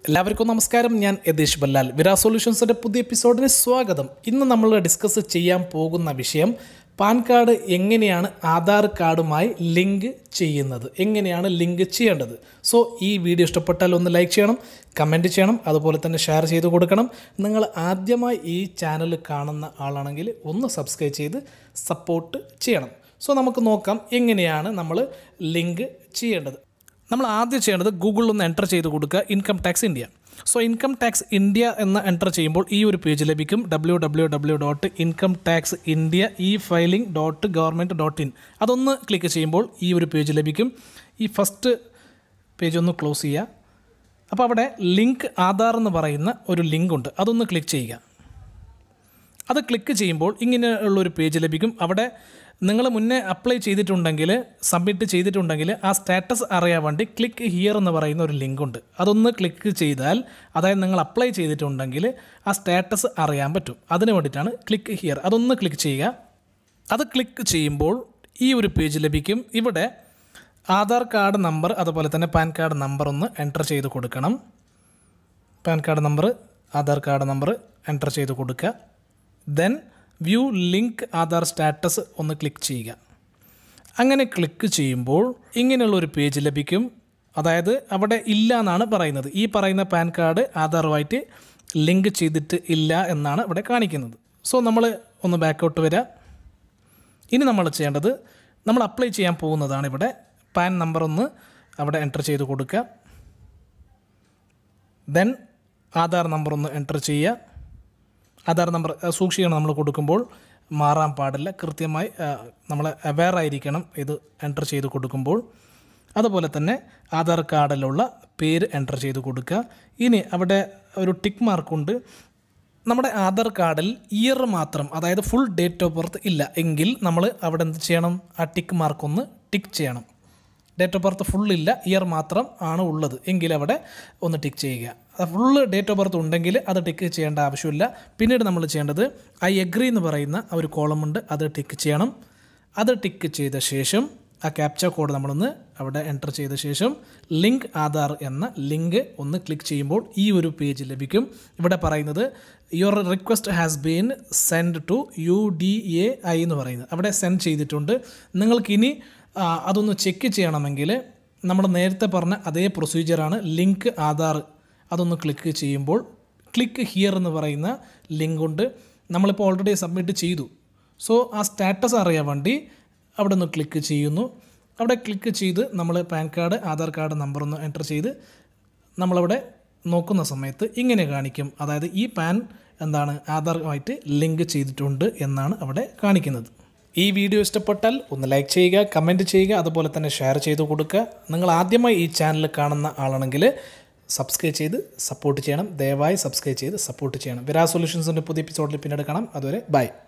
എല്ലാവർക്കും നമസ്കാരം ഞാൻ യതീഷ് ബല്ലാൽ വിരാ സൊല്യൂഷൻസിൻ്റെ പുതിയ എപ്പിസോഡിന് സ്വാഗതം ഇന്ന് നമ്മൾ ഡിസ്കസ് ചെയ്യാൻ പോകുന്ന വിഷയം പാൻ കാർഡ് എങ്ങനെയാണ് ആധാർ കാർഡുമായി ലിങ്ക് ചെയ്യുന്നത് എങ്ങനെയാണ് ലിങ്ക് ചെയ്യേണ്ടത് സോ ഈ വീഡിയോ ഇഷ്ടപ്പെട്ടാൽ ഒന്ന് ലൈക്ക് ചെയ്യണം കമൻറ്റ് ചെയ്യണം അതുപോലെ തന്നെ ഷെയർ ചെയ്ത് കൊടുക്കണം നിങ്ങൾ ആദ്യമായി ഈ ചാനൽ കാണുന്ന ആളാണെങ്കിൽ ഒന്ന് സബ്സ്ക്രൈബ് ചെയ്ത് സപ്പോർട്ട് ചെയ്യണം സോ നമുക്ക് നോക്കാം എങ്ങനെയാണ് നമ്മൾ ലിങ്ക് ചെയ്യേണ്ടത് നമ്മൾ ആദ്യം ചെയ്യേണ്ടത് ഗൂഗിളിൽ ഒന്ന് എൻ്റർ ചെയ്ത് കൊടുക്കുക income tax India so income tax India എന്ന് എൻ്റർ ചെയ്യുമ്പോൾ ഈ ഒരു പേജ് ലഭിക്കും W W W dot income tax India e filing dot government dot in അതൊന്ന് ക്ലിക്ക് ചെയ്യുമ്പോൾ ഈ ഒരു പേജ് ലഭിക്കും ഈ ഫസ്റ്റ് പേജ് ഒന്ന് ക്ലോസ് ചെയ്യുക അപ്പോൾ അവിടെ ലിങ്ക് ആധാർ എന്ന് പറയുന്ന ഒരു ലിങ്ക് ഉണ്ട് അതൊന്ന് ക്ലിക്ക് ചെയ്യുക അത് ക്ലിക്ക് ചെയ്യുമ്പോൾ ഇങ്ങനെയുള്ളൊരു പേജ് ലഭിക്കും അവിടെ നിങ്ങൾ മുന്നേ അപ്ലൈ ചെയ്തിട്ടുണ്ടെങ്കിൽ സബ്മിറ്റ് ചെയ്തിട്ടുണ്ടെങ്കിൽ ആ സ്റ്റാറ്റസ് അറിയാൻ വേണ്ടി ക്ലിക്ക് ഹിയർ എന്ന് പറയുന്ന ഒരു ലിങ്ക് ഉണ്ട് അതൊന്ന് ക്ലിക്ക് ചെയ്താൽ അതായത് നിങ്ങൾ അപ്ലൈ ചെയ്തിട്ടുണ്ടെങ്കിൽ ആ സ്റ്റാറ്റസ് അറിയാൻ പറ്റും അതിന് വേണ്ടിയിട്ടാണ് ക്ലിക്ക് ഹിയർ അതൊന്ന് ക്ലിക്ക് ചെയ്യുക അത് ക്ലിക്ക് ചെയ്യുമ്പോൾ ഈ ഒരു പേജ് ലഭിക്കും ഇവിടെ ആധാർ കാർഡ് നമ്പർ അതുപോലെ തന്നെ പാൻ കാർഡ് നമ്പർ ഒന്ന് എൻ്റർ ചെയ്ത് കൊടുക്കണം PAN card number Aadhaar card number enter ചെയ്ത് കൊടുക്കുക then view link Aadhaar status ഒന്ന് ക്ലിക്ക് ചെയ്യുക അങ്ങനെ ക്ലിക്ക് ചെയ്യുമ്പോൾ ഇങ്ങനെയുള്ള ഒരു പേജ് ലഭിക്കും അതായത് അവിടെ ഇല്ല എന്നാണ് പറയുന്നത് ഈ പറയുന്ന പാൻ കാർഡ് ആധാറുമായിട്ട് ലിങ്ക് ചെയ്തിട്ട് ഇല്ല എന്നാണ് ഇവിടെ കാണിക്കുന്നത് സോ നമ്മൾ ഒന്ന് ബാക്കൗട്ട് വരാം ഇനി നമ്മൾ ചെയ്യേണ്ടത് നമ്മൾ അപ്ലൈ ചെയ്യാൻ പോകുന്നതാണ് ഇവിടെ പാൻ നമ്പർ ഒന്ന് അവിടെ എൻ്റർ ചെയ്ത് കൊടുക്കുക ദെൻ ആധാർ നമ്പർ ഒന്ന് എൻ്റർ ചെയ്യുക ആധാർ നമ്പർ അഹ് സൂക്ഷിക്കണം നമ്മൾ കൊടുക്കുമ്പോൾ മാറാൻ പാടില്ല കൃത്യമായി നമ്മൾ അവെയർ ആയിരിക്കണം ഇത് എൻ്റർ ചെയ്ത് കൊടുക്കുമ്പോൾ അതുപോലെ തന്നെ ആധാർ കാർഡിലുള്ള പേര് എൻ്റർ ചെയ്ത് കൊടുക്കുക ഇനി അവിടെ ഒരു ടിക്ക് മാർക്കുണ്ട് നമ്മുടെ ആധാർ കാർഡിൽ ഇയർ മാത്രം അതായത് ഫുൾ ഡേറ്റ് ഓഫ് ബർത്ത് ഇല്ല എങ്കിൽ നമ്മൾ അവിടെ എന്ത് ചെയ്യണം ആ ടിക്ക് മാർക്ക് ഒന്ന് ടിക്ക് ചെയ്യണം ഡേറ്റ് ഓഫ് ബർത്ത് ഫുൾ ഇല്ല ഇയർ മാത്രം ആണ് ഉള്ളത് എങ്കിൽ അവിടെ ഒന്ന് ടിക്ക് ചെയ്യുക ഫുള്ള് ഡേറ്റ് ഓഫ് ബർത്ത് ഉണ്ടെങ്കിൽ അത് ടിക്ക് ചെയ്യേണ്ട ആവശ്യമില്ല പിന്നീട് നമ്മൾ ചെയ്യേണ്ടത് ഐ എഗ്രി എന്ന് പറയുന്ന ആ ഒരു കോളമുണ്ട് അത് ടിക്ക് ചെയ്യണം അത് ടിക്ക് ചെയ്ത ശേഷം ആ ക്യാപ്ച കോഡ് നമ്മളൊന്ന് അവിടെ എൻ്റർ ചെയ്ത ശേഷം ലിങ്ക് ആധാർ എന്ന ലിങ്ക് ഒന്ന് ക്ലിക്ക് ചെയ്യുമ്പോൾ ഈ ഒരു പേജ് ലഭിക്കും ഇവിടെ പറയുന്നത് your request has been send to U D A I എന്ന് പറയുന്നത് അവിടെ സെൻഡ് ചെയ്തിട്ടുണ്ട് നിങ്ങൾക്കിനി ആ, അതൊന്ന് ചെക്ക് ചെയ്യണമെങ്കിൽ നമ്മൾ നേരത്തെ പറഞ്ഞ അതേ പ്രൊസീജിയറാണ് ലിങ്ക് ആധാർ അതൊന്ന് ക്ലിക്ക് ചെയ്യുമ്പോൾ ക്ലിക്ക് ഹിയർ എന്ന് പറയുന്ന ലിങ്ക് ഉണ്ട് നമ്മളിപ്പോൾ ഓൾറെഡി സബ്മിറ്റ് ചെയ്തു സോ ആ സ്റ്റാറ്റസ് അറിയാൻ വേണ്ടി അവിടെ ഒന്ന് ക്ലിക്ക് ചെയ്യുന്നു അവിടെ ക്ലിക്ക് ചെയ്ത് നമ്മൾ PAN card Aadhaar card number ഒന്ന് എൻ്റർ ചെയ്ത് നമ്മളവിടെ നോക്കുന്ന സമയത്ത് ഇങ്ങനെ കാണിക്കും അതായത് ഈ പാൻ എന്താണ് ആധാറുമായിട്ട് ലിങ്ക് ചെയ്തിട്ടുണ്ട് എന്നാണ് അവിടെ കാണിക്കുന്നത് ഈ വീഡിയോ ഇഷ്ടപ്പെട്ടാൽ ഒന്ന് ലൈക്ക് ചെയ്യുക കമൻറ്റ് ചെയ്യുക അതുപോലെ തന്നെ ഷെയർ ചെയ്ത് കൊടുക്കുക നിങ്ങൾ ആദ്യമായി ഈ ചാനൽ കാണുന്ന ആളാണെങ്കിൽ സബ്സ്ക്രൈബ് ചെയ്ത് സപ്പോർട്ട് ചെയ്യണം ദയവായി സബ്സ്ക്രൈബ് ചെയ്ത് സപ്പോർട്ട് ചെയ്യണം വിരാ സൊല്യൂഷൻസിൻ്റെ പുതിയ എപ്പിസോഡിൽ പിന്നീട് കാണാം അതുവരെ ബൈ